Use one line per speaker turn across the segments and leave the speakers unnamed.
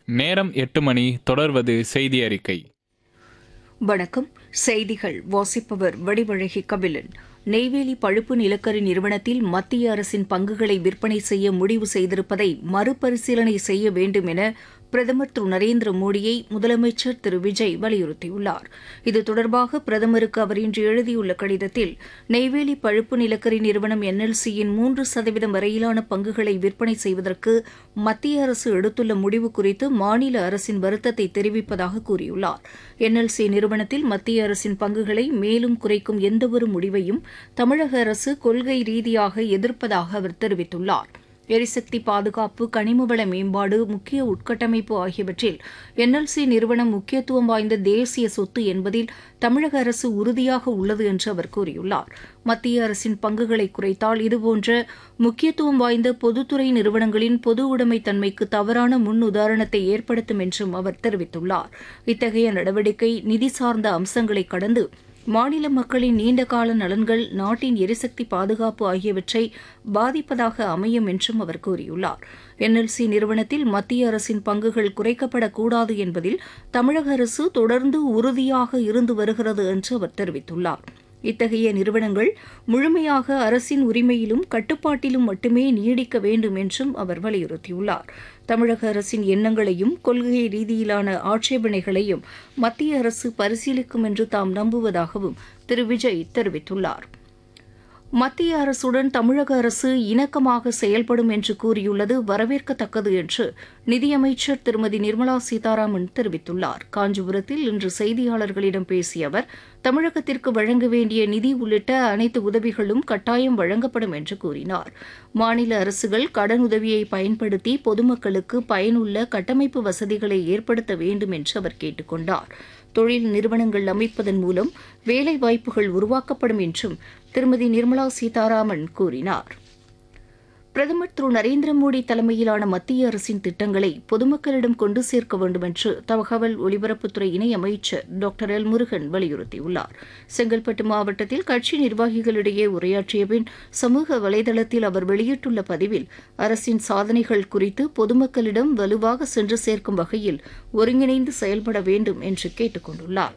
நேரம் எட்டு மணி தொடர்வது செய்தி அறிக்கை
வணக்கம் செய்திகள் வாசிப்பவர் வடிவழகி கபிலன் நெய்வேலி பழுப்பு நிலக்கரி நிறுவனத்தில் மத்திய அரசின் பங்குகளை விற்பனை செய்ய முடிவு செய்திருப்பதை மறுபரிசீலனை செய்ய வேண்டும் என பிரதமர் திரு நரேந்திர மோடியை முதலமைச்சர் திரு விஜய் வலியுறுத்தியுள்ளார் இது தொடர்பாக பிரதமருக்கு அவர் இன்று எழுதியுள்ள கடிதத்தில் நெய்வேலி பழுப்பு நிலக்கரி நிறுவனம் என்எல்சியின் மூன்று சதவீதம் வரையிலான பங்குகளை விற்பனை செய்வதற்கு மத்திய அரசு எடுத்துள்ள முடிவு குறித்து மாநில அரசின் வருத்தத்தை தெரிவிப்பதாக கூறியுள்ளார் என்எல்சி நிறுவனத்தில் மத்திய அரசின் பங்குகளை மேலும் குறைக்கும் எந்தவொரு முடிவையும் தமிழக அரசு கொள்கை ரீதியாக எதிர்ப்பதாக அவர் தெரிவித்துள்ளார் எரிசக்தி பாதுகாப்பு கனிமவள மேம்பாடு முக்கிய உட்கட்டமைப்பு ஆகியவற்றில் என்எல்சி நிறுவனம் முக்கியத்துவம் வாய்ந்த தேசிய சொத்து என்பதில் தமிழக அரசு உறுதியாக உள்ளது என்று அவர் கூறியுள்ளார் மத்திய அரசின் பங்குகளை குறைத்தால் இதுபோன்ற முக்கியத்துவம் வாய்ந்த பொதுத்துறை நிறுவனங்களின் பொது உடைமை தன்மைக்கு தவறான முன் உதாரணத்தை ஏற்படுத்தும் என்றும் அவர் தெரிவித்துள்ளார் இத்தகைய நடவடிக்கை நிதி சார்ந்த அம்சங்களை கடந்து மாநில மக்களின் நீண்டகால நலன்கள் நாட்டின் எரிசக்தி பாதுகாப்பு ஆகியவற்றை பாதிப்பதாக அமையும் என்றும் அவர் கூறியுள்ளார் என்எல்சி நிறுவனத்தில் மத்திய அரசின் பங்குகள் குறைக்கப்படக்கூடாது என்பதில் தமிழக அரசு தொடர்ந்து உறுதியாக இருந்து வருகிறது என்று அவர் தெரிவித்துள்ளார் இத்தகைய நிறுவனங்கள் முழுமையாக அரசின் உரிமையிலும் கட்டுப்பாட்டிலும் மட்டுமே நீடிக்க வேண்டும் என்றும் அவர் வலியுறுத்தியுள்ளார் தமிழக அரசின் எண்ணங்களையும் கொள்கை ரீதியிலான ஆட்சேபனைகளையும் மத்திய அரசு பரிசீலிக்கும் என்று தாம் நம்புவதாகவும் திரு விஜய் தெரிவித்துள்ளார் மத்திய அரசுடன் தமிழக அரசு இணக்கமாக செயல்படும் என்று கூறியுள்ளது வரவேற்கத்தக்கது என்று நிதியமைச்சர் திருமதி நிர்மலா சீதாராமன் தெரிவித்துள்ளார் காஞ்சிபுரத்தில் இன்று செய்தியாளர்களிடம் பேசிய அவர் தமிழகத்திற்கு வழங்க வேண்டிய நிதி உள்ளிட்ட அனைத்து உதவிகளும் கட்டாயம் வழங்கப்படும் என்று கூறினார் மாநில அரசுகள் கடனுதவியை பயன்படுத்தி பொதுமக்களுக்கு பயனுள்ள கட்டமைப்பு வசதிகளை ஏற்படுத்த வேண்டும் என்று அவர் கேட்டுக் கொண்டார் தொழில் நிறுவனங்கள் அமைப்பதன் மூலம் வேலை வாய்ப்புகள் உருவாக்கப்படும் என்றும் திருமதி நிர்மலா சீதாராமன் கூறினார் பிரதமர் திரு நரேந்திர மோடி தலைமையிலான மத்திய அரசின் திட்டங்களை பொதுமக்களிடம் கொண்டு சேர்க்க வேண்டும் என்று தகவல் ஒலிபரப்புத்துறை இணையமைச்சர் டாக்டர் எல் முருகன் வலியுறுத்தியுள்ளார் செங்கல்பட்டு மாவட்டத்தில் கட்சி நிர்வாகிகளிடையே உரையாற்றிய பின் சமூக வலைதளத்தில் அவர் வெளியிட்டுள்ள பதிவில் அரசின் சாதனைகள் குறித்து பொதுமக்களிடம் வலுவாக சென்று சேர்க்கும் வகையில் ஒருங்கிணைந்து செயல்பட வேண்டும் என்று கேட்டுக் கொண்டுள்ளார்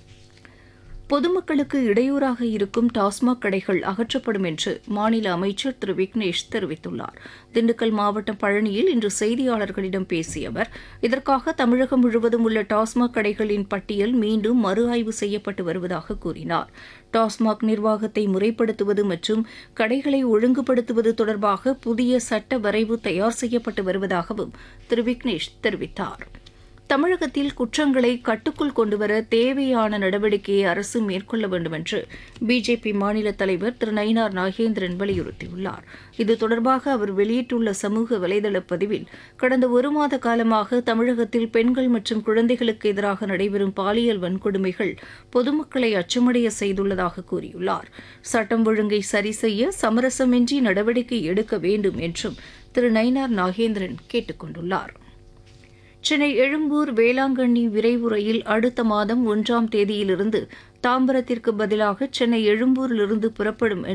பொதுமக்களுக்கு இடையூறாக இருக்கும் டாஸ்மாக் கடைகள் அகற்றப்படும் என்று மாநில அமைச்சர் திரு விக்னேஷ் தெரிவித்துள்ளார் திண்டுக்கல் மாவட்டம் பழனியில் இன்று செய்தியாளர்களிடம் பேசிய அவர் இதற்காக தமிழகம் முழுவதும் உள்ள டாஸ்மாக் கடைகளின் பட்டியல் மீண்டும் மறு ஆய்வு செய்யப்பட்டு வருவதாக கூறினார் டாஸ்மாக் நிர்வாகத்தை முறைப்படுத்துவது மற்றும் கடைகளை ஒழுங்குபடுத்துவது தொடர்பாக புதிய சட்ட வரைவு தயார் செய்யப்பட்டு வருவதாகவும் திரு விக்னேஷ் தெரிவித்தாா் தமிழகத்தில் குற்றங்களை கட்டுக்குள் கொண்டுவர தேவையான நடவடிக்கையை அரசு மேற்கொள்ள வேண்டும் என்று பிஜேபி மாநில தலைவர் திரு நயினார் நாகேந்திரன் வலியுறுத்தியுள்ளார் இது தொடர்பாக அவர் வெளியிட்டுள்ள சமூக வலைதள பதிவில் கடந்த ஒரு மாத காலமாக தமிழகத்தில் பெண்கள் மற்றும் குழந்தைகளுக்கு எதிராக நடைபெறும் பாலியல் வன்கொடுமைகள் பொதுமக்களை அச்சமடைய செய்துள்ளதாக கூறியுள்ளார் சட்டம் ஒழுங்கை சரி செய்ய சமரசமின்றி நடவடிக்கை எடுக்க வேண்டும் என்றும் திரு நயினார் நாகேந்திரன் கேட்டுக் கொண்டுள்ளார் சென்னை எழும்பூர் வேளாங்கண்ணி விரைவு ரயில் அடுத்த மாதம் ஒன்றாம் தேதியிலிருந்து தாம்பரத்திற்கு பதிலாக சென்னை எழும்பூரிலிருந்து புறப்படும்